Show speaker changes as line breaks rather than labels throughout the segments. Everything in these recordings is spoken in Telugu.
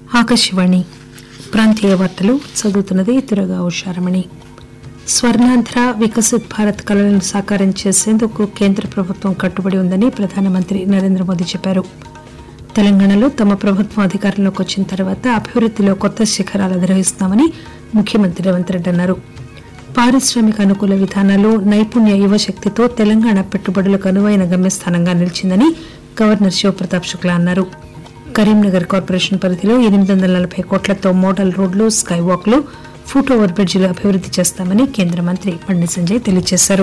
ఆకాశవాణి ప్రాంతీయ వార్తలు చదువుతున్నది తిరుగా ఉషారమణి స్వర్ణాంధ్ర వికసిత్ భారత్ కలలను సాకారం చేసేందుకు కేంద్ర ప్రభుత్వం కట్టుబడి ఉందని ప్రధానమంత్రి నరేంద్ర మోదీ చెప్పారు తెలంగాణలో తమ ప్రభుత్వం అధికారంలోకి వచ్చిన తర్వాత అభివృద్దిలో కొత్త శిఖరాలు అధిరోహిస్తున్నామని ముఖ్యమంత్రి రేవంత్ రెడ్డి అన్నారు పారిశ్రామిక అనుకూల విధానాలు నైపుణ్య యువశక్తితో తెలంగాణ పెట్టుబడులకు అనువైన గమ్యస్థానంగా నిలిచిందని గవర్నర్ శివప్రతాప్ శుక్లా అన్నారు కరీంనగర్ కార్పొరేషన్ పరిధిలో ఎనిమిది వందల నలభై కోట్లతో మోడల్ రోడ్లు స్కై వాక్లు ఫుట్ ఓవర్ బ్రిడ్జిలు అభివృద్ది చేస్తామని కేంద్ర మంత్రి బండి సంజయ్ తెలియజేశారు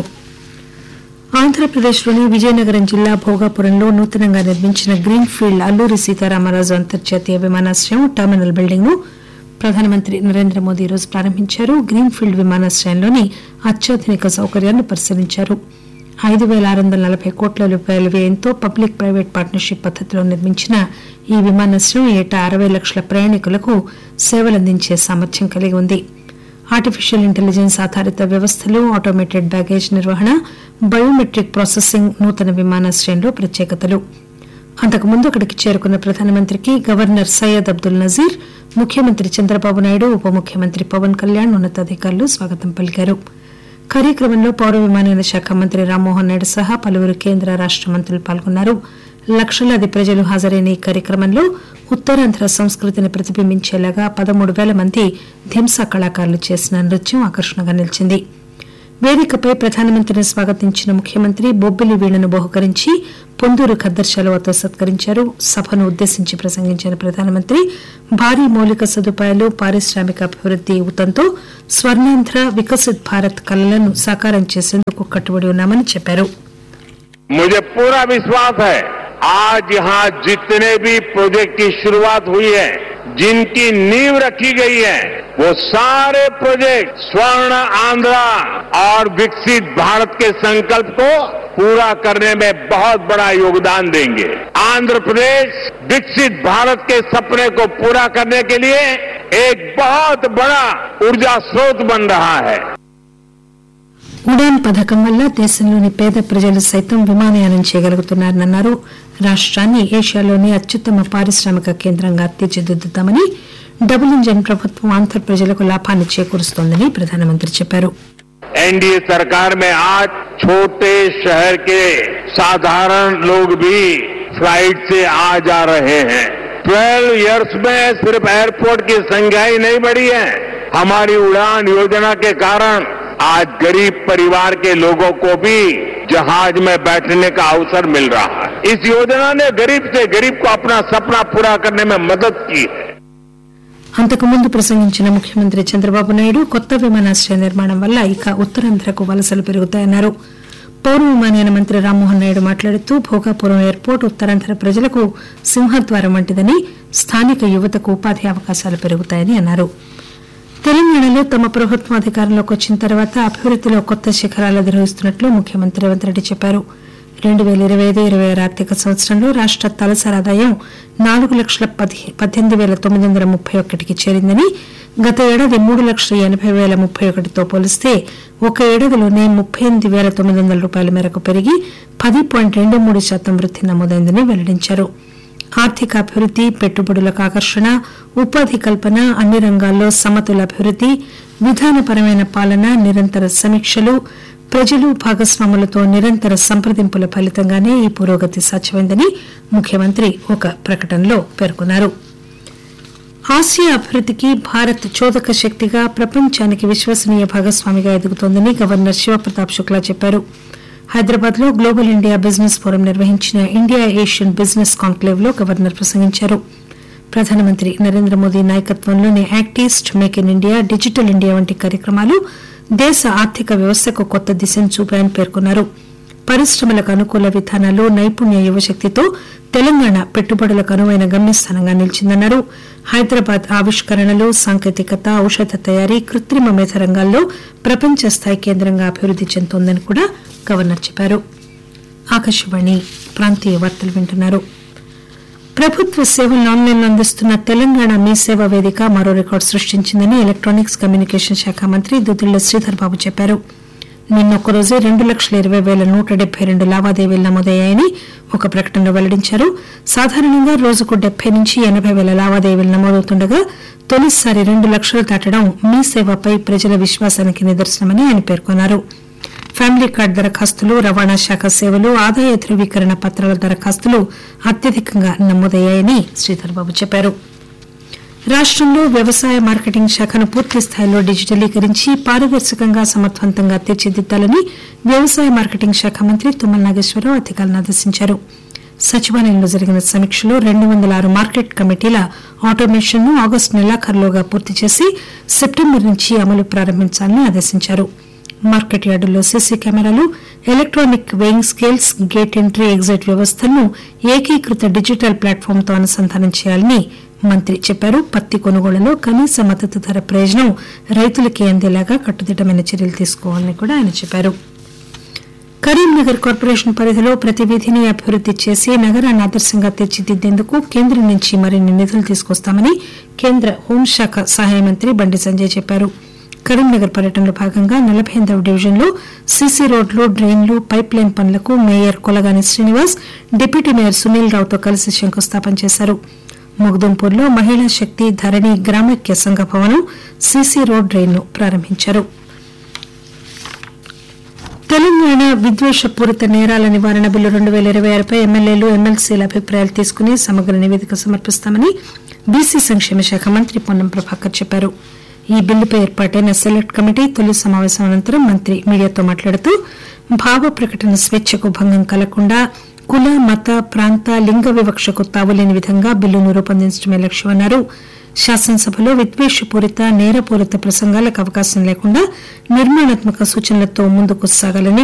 ఆంధ్రప్రదేశ్లోని విజయనగరం జిల్లా భోగాపురంలో నూతనంగా నిర్మించిన గ్రీన్ ఫీల్డ్ అల్లూరి సీతారామరాజు అంతర్జాతీయ విమానాశ్రయం టెర్మినల్ బిల్డింగ్ ను ప్రధానమంత్రి నరేంద్ర మోదీ ఈ రోజు ప్రారంభించారు గ్రీన్ ఫీల్డ్ విమానాశ్రయంలోని అత్యాధునిక సౌకర్యాలను పరిశీలించారు ఐదు పేల ఆరు వందల నలభై కోట్ల రూపాయల వ్యయంతో పబ్లిక్ ప్రైవేట్ పార్ట్నర్షిప్ పద్దతిలో నిర్మించిన ఈ విమానాశ్రయం ఏటా అరవై లక్షల ప్రయాణికులకు సేవలందించే సామర్థ్యం కలిగి ఉంది ఆర్టిఫిషియల్ ఇంటెలిజెన్స్ ఆధారిత వ్యవస్థలు ఆటోమేటెడ్ బ్యాగేజ్ నిర్వహణ బయోమెట్రిక్ ప్రాసెసింగ్ నూతన విమానాశ్రయంలో ప్రత్యేకతలు అంతకుముందు అక్కడికి చేరుకున్న ప్రధానమంత్రికి గవర్నర్ సయ్యద్ అబ్దుల్ నజీర్ ముఖ్యమంత్రి చంద్రబాబు నాయుడు ఉప ముఖ్యమంత్రి పవన్ కళ్యాణ్ ఉన్నతాధికారులు స్వాగతం పలికారు కార్యక్రమంలో పౌర విమానయాన శాఖ మంత్రి రామ్మోహన్ నాయుడు సహా పలువురు కేంద్ర రాష్ట మంత్రులు పాల్గొన్నారు లక్షలాది ప్రజలు హాజరైన ఈ కార్యక్రమంలో ఉత్తరాంధ్ర సంస్కృతిని ప్రతిబింబించేలాగా పదమూడు పేల మంది ధింసా కళాకారులు చేసిన నృత్యం ఆకర్షణగా నిలిచింది వేదికపై ప్రధానమంత్రిని స్వాగతించిన ముఖ్యమంత్రి బొబ్బిలి వీణను బహుకరించి పొందూరు ఖద్దర్ శలువతో సత్కరించారు సభను ఉద్దేశించి ప్రసంగించిన ప్రధానమంత్రి భారీ మౌలిక సదుపాయాలు పారిశ్రామిక అభివృద్ది ఊతంతో స్వర్ణాంధ్ర వికసిత్ భారత్ కలలను సాకారం చేసేందుకు కట్టుబడి ఉన్నామని చెప్పారు
मुझे पूरा विश्वास है आज यहाँ जितने भी प्रोजेक्ट की शुरुआत हुई है जिनकी नींव रखी गई है वो सारे प्रोजेक्ट स्वर्ण आंध्रा और विकसित भारत के संकल्प को पूरा करने में बहुत बड़ा योगदान देंगे आंध्र प्रदेश विकसित भारत के सपने को पूरा करने के लिए एक बहुत बड़ा ऊर्जा स्रोत बन रहा है
ఉడాన్ పథకం వల్ల దేశంలోని పేద ప్రజలు సైతం విమానయానం చేయగలుగుతున్నారని అన్నారు రాష్ట్రాన్ని ఏషియాలోని అత్యుత్తమ పారిశ్రామిక కేంద్రంగా తీర్చిదిద్దుతామని డబుల్ ఇంజన్ ప్రభుత్వం ఆంధ్ర ప్రజలకు లాభాన్ని చేకూరుస్తోందని ప్రధానమంత్రి చెప్పారు
एनडीए सरकार में आज छोटे शहर के साधारण लोग भी फ्लाइट से आ जा रहे हैं 12 इयर्स में सिर्फ एयरपोर्ट की संख्या ही नहीं बढ़ी है हमारी उड़ान योजना के कारण आज गरीब परिवार के लोगों को भी जहाज में बैठने का अवसर मिल रहा है इस योजना ने गरीब से गरीब को अपना सपना पूरा करने में मदद की है
అంతకుముందు ప్రసంగించిన ముఖ్యమంత్రి చంద్రబాబు నాయుడు కొత్త విమానాశ్రయ నిర్మాణం వల్ల ఇక ఉత్తరాంధ్రకు వలసలు పెరుగుతాయన్నారు పౌర విమానయాన మంత్రి రామ్మోహన్ నాయుడు మాట్లాడుతూ భోగాపురం ఎయిర్పోర్ట్ ఉత్తరాంధ్ర ప్రజలకు సింహద్వారం వంటిదని స్థానిక యువతకు ఉపాధి అవకాశాలు పెరుగుతాయని అన్నారు తెలంగాణలో తమ ప్రభుత్వం అధికారంలోకి వచ్చిన తర్వాత అభివృద్దిలో కొత్త శిఖరాలు అధిరోహిస్తున్నట్లు ముఖ్యమంత్రి రేవంత్ రెడ్డి చెప్పారు రెండు పేల ఇరవై ఐదు ఇరవై ఆరు ఆర్థిక సంవత్సరంలో రాష్ట తలసరి ఆదాయం నాలుగు లక్షల పది పద్దెనిమిది పేల తొమ్మిది వందల ముప్పై ఒకటికి చేరిందని గత ఏడాది మూడు లక్షల ఎనభై పేల ముప్పై ఒకటితో పోలిస్తే ఒక ఏడాదిలోనే ముప్పై ఎనిమిది పేల తొమ్మిది వందల రూపాయల మేరకు పెరిగి పది పాయింట్ రెండు మూడు శాతం వృద్ధి నమోదైందని వెల్లడించారు ఆర్థిక అభివృద్ది పెట్టుబడులకు ఆకర్షణ ఉపాధి కల్పన అన్ని రంగాల్లో సమతుల అభివృద్ది విధానపరమైన పాలన నిరంతర సమీక్షలు ప్రజలు భాగస్వాములతో నిరంతర సంప్రదింపుల ఫలితంగానే ఈ పురోగతి సాధ్యమైందని ముఖ్యమంత్రి ఒక ప్రకటనలో పేర్కొన్నారు ఆసియా అభివృద్దికి భారత్ చోదక శక్తిగా ప్రపంచానికి విశ్వసనీయ భాగస్వామిగా ఎదుగుతోందని గవర్నర్ శివప్రతాప్ శుక్లా చెప్పారు హైదరాబాద్ లో గ్లోబల్ ఇండియా బిజినెస్ ఫోరం నిర్వహించిన ఇండియా ఏషియన్ బిజినెస్ కాంక్లేవ్ లో గవర్నర్ ప్రసంగించారు ప్రధానమంత్రి నరేంద్ర మోదీ నాయకత్వంలోని act east make in India digital India వంటి కార్యక్రమాలు దేశ ఆర్థిక వ్యవస్థకు కొత్త దిశను చూపాయని పేర్కొన్నారు పరిశ్రమలకు అనుకూల విధానాలు నైపుణ్య యువశక్తితో తెలంగాణ పెట్టుబడులకు అనువైన గమ్యస్థానంగా నిలిచిందన్నారు హైదరాబాద్ ఆవిష్కరణలు సాంకేతికత ఔషధ తయారీ కృత్రిమ మేధ రంగాల్లో ప్రపంచ స్థాయి కేంద్రంగా అభివృద్ది చెందుతోందని కూడా గవర్నర్ చెప్పారు ఆకాశవాణి ప్రాంతీయ వార్తలు వింటున్నారు ప్రభుత్వ సేవలను ఆన్లైన్లో అందిస్తున్న తెలంగాణ మీ సేవ వేదిక మరో రికార్డు సృష్టించిందని ఎలక్టానిక్స్ కమ్యూనికేషన్ శాఖ మంత్రి దుద్దిళ్ల శ్రీధర్ బాబు చెప్పారు నిన్న ఒక్కరోజే రెండు లక్షల ఇరవై పేల నూట డెబ్బై రెండు లావాదేవీలు నమోదయ్యాయని ఒక ప్రకటనలో వెల్లడించారు సాధారణంగా రోజుకు డెబ్బై నుంచి ఎనబై పేల లావాదేవీలు నమోదవుతుండగా తొలిసారి రెండు లక్షలు దాటడం మీ సేవపై ప్రజల విశ్వాసానికి నిదర్శనమని ఆయన పేర్కొన్నారు ఫ్యామిలీ కార్డు దరఖాస్తులు రవాణా శాఖ సేవలు ఆదాయ ధృవీకరణ పత్రాల దరఖాస్తులు అత్యధికంగా నమోదయ్యాయని శ్రీధర్బాబు చెప్పారు రాష్టంలో వ్యవసాయ మార్కెటింగ్ శాఖను పూర్తి స్థాయిలో డిజిటలీకరించి పారదర్శకంగా సమర్థవంతంగా తీర్చిదిద్దాలని వ్యవసాయ మార్కెటింగ్ శాఖ మంత్రి తుమ్మల నాగేశ్వరరావు అధికారులను ఆదేశించారు సచివాలయంలో జరిగిన సమీక్షలో రెండు వందల ఆరు మార్కెట్ కమిటీల ఆటోమేషన్ ను ఆగస్టు నెలాఖరులోగా పూర్తి చేసి సెప్టెంబర్ నుంచి అమలు ప్రారంభించాలని ఆదేశించారు మార్కెట్ యార్డుల్లో CC cameras electronic weighing scales gate entry exit వ్యవస్థలను ఏకీకృత డిజిటల్ ప్లాట్ఫామ్ తో అనుసంధానం చేయాలని మంత్రి చెప్పారు పత్తి కొనుగోళ్లలో కనీస మద్దతు ధర ప్రయోజనం రైతులకే అందేలాగా కట్టుదిట్టమైన చర్యలు తీసుకోవాలని కూడా ఆయన చెప్పారు కరీంనగర్ కార్పొరేషన్ పరిధిలో ప్రతి వీధిని అభివృద్ది చేసి నగరాన్ని ఆదర్శంగా తీర్చిదిద్దేందుకు కేంద్రం నుంచి మరిన్ని నిధులు తీసుకొస్తామని కేంద్ర హోంశాఖ సహాయ మంత్రి బండి సంజయ్ చెప్పారు కరీంనగర్ పర్యటనలో భాగంగా నలభై ఎనిమిదవ డివిజన్లో సీసీ రోడ్లు డ్రైన్లు పైప్ లైన్ పనులకు mayor Kolagani Srinivas deputy mayor Sunil రావుతో కలిసి శంకుస్థాపన చేశారు ముగ్దుంపూర్లో మహిళా శక్తి ధరణి గ్రామైక్య సంఘ భవనం సీసీ రోడ్ డ్రైన్ ను ప్రారంభించారు తెలంగాణ విద్వేషపూరిత నేరాల నివారణ బిల్లు రెండు పేల ఇరవై ఆరుపై ఎమ్మెల్యేలు ఎమ్మెల్సీల అభిప్రాయాలు తీసుకుని సమగ్ర నివేదిక సమర్పిస్తామని బీసీ సంక్షేమ శాఖ మంత్రి పొన్నం ప్రభాకర్ చెప్పారు ఈ బిల్లుపై ఏర్పాటైన సెలెక్ట్ కమిటీ తొలి సమావేశం అనంతరం మంత్రి మీడియాతో మాట్లాడుతూ భావ ప్రకటన స్వేచ్ఛకు భంగం కలగకుండా కుల మత ప్రాంత లింగ వివక్షకు తావులేని విధంగా బిల్లును రూపొందించడమే లక్ష్యమన్నారు శాసనసభలో విద్వేషపూరిత నేరపూరిత ప్రసంగాలకు అవకాశం లేకుండా నిర్మాణాత్మక సూచనలతో ముందుకు సాగాలని